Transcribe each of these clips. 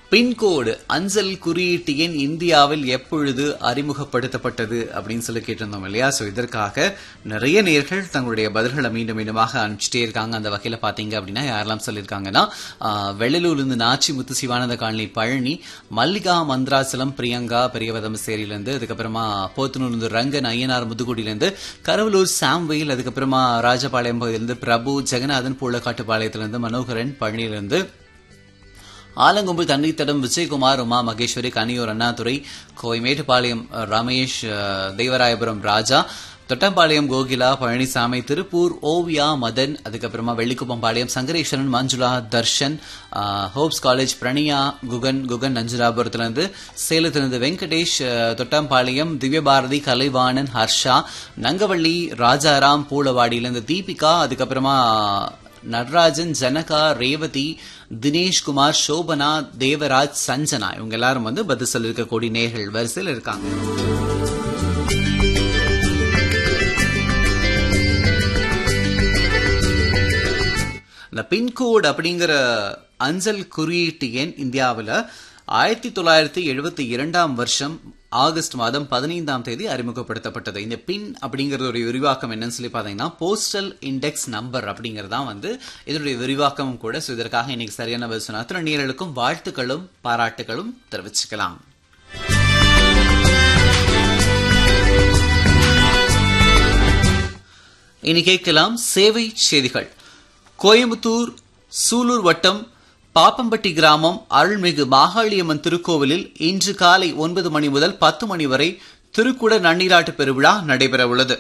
pincode அஞ்சல் குறியீட்டு எண் இந்தியாவில் எப்பொழுது அறிமுகப்படுத்தப்பட்டது அப்படின்னு சொல்லி கேட்டிருந்தோம் இல்லையா சோ இதற்காக நிறைய நேர்கள் தங்களுடைய பதில்களை மீண்டும் மீண்டுமாக அனுப்பிச்சிட்டே இருக்காங்க அந்த வகையில பாத்தீங்க அப்படின்னா யாரெல்லாம் சொல்லியிருக்காங்கன்னா ஆஹ், வெள்ளலூர்ல இருந்து நாச்சி முத்து சிவானந்த காலனி பழனி மல்லிகா மந்திராசலம் பிரியங்கா பெரியவதமசேரியில இருந்து அதுக்கப்புறமா போத்தனூர்ல இருந்து ரங்கன் ஐயனார் முதுகுடியில இருந்து கரவலூர் சாம்வெயில் அதுக்கப்புறமா ராஜபாளையம் பகுதியிலிருந்து பிரபு ஜெகநாதன் பூளக்காட்டுப்பாளையத்துல இருந்து மனோகரன் பழனியில இருந்து ஆலங்கொம்பு தண்ணீர்த்தடம் விஜயகுமார் உமா மகேஸ்வரி கனியூர் அண்ணாதுரை கோவை மேட்டுப்பாளையம் அஹ், ரமேஷ் அஹ், தேவராயபுரம் ராஜா தொட்டம்பாளையம் கோகிலா பழனிசாமி திருப்பூர் ஓவியா மதன் அதுக்கப்புறமா Vellikuppampalayam Sankareswaran Manjula Darshan ah, hopes college Praniya Guhan Guhan நஞ்சுராபுரத்திலிருந்து சேலத்திலிருந்து வெங்கடேஷ் அஹ், தொட்டம்பாளையம் திவ்யபாரதி கலைவாணன் ஹர்ஷா நங்கவள்ளி ராஜாராம் பூளவாடியிலிருந்து தீபிகா அதுக்கப்புறமா நடராஜன் ஜனகா ரேவதி தினேஷ்குமார் சோபனா தேவராஜ் சஞ்சனா இவங்க எல்லாரும் வந்து பதில் சொல்லிருக்கக்கூடிய நேர்கள் வரிசையில் இருக்காங்க இந்த பின்கோட் அப்படிங்கிற அஞ்சல் குறியீட்டு எண் இந்தியாவில் ஆயிரத்தி தொள்ளாயிரத்தி எழுபத்தி இரண்டாம் வருஷம் ஆகஸ்ட் மாதம் பதினைந்தாம் தேதி அறிமுகப்படுத்தப்பட்டது இந்த பின் அப்படிங்கறது ஒரு விரிவாக்கம் என்னன்னு சொல்லி பார்த்தீங்கன்னா போஸ்டல் இண்டெக்ஸ் நம்பர் அப்படிங்கிறது தான் வந்து இதனுடைய விரிவாக்கம் கூட ஸோ இதற்காக இன்னைக்கு சரியான பதில் சொன்ன அத்தனை நேயர்களுக்கும் வாழ்த்துக்களும் பாராட்டுகளும் தெரிவிச்சுக்கலாம் இனி கேட்கலாம் சேவை செய்திகள் கோயம்புத்தூர் சூலூர் வட்டம் பாப்பம்பட்டி கிராமம் அருள்மிகு மாகாளியம்மன் திருக்கோவிலில் இன்று காலை ஒன்பது மணி முதல் பத்து மணி வரை திருக்குட நன்னீராட்டு பெருவிழா நடைபெறவுள்ளது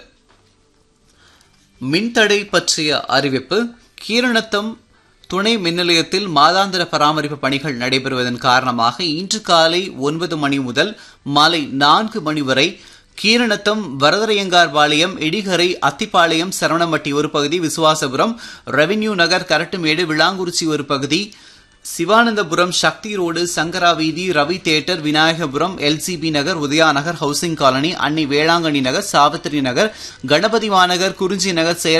மின்தடை பற்றிய அறிவிப்பு கீரணத்தம் துணை மின் நிலையத்தில் மாதாந்திர பராமரிப்பு பணிகள் நடைபெறுவதன் காரணமாக இன்று காலை ஒன்பது மணி முதல் மாலை நான்கு மணி வரை கீரணத்தம் வரதரையங்கார் பாளையம் இடிகரை அத்திப்பாளையம் சரவணம்பட்டி ஒரு பகுதி விசுவாசபுரம் ரெவென்யூ நகர் கரட்டுமேடு விளாங்குறிச்சி ஒரு பகுதி சிவானந்தபுரம் சக்தி ரோடு சங்கரா வீதி Ravi theatre Vinayagapuram LCP Nagar Udaya Nagar housing colony Annai Velankanni நகர் சாவித்திரி நகர் கணபதி மாநகர் குறிஞ்சி நகர் சேர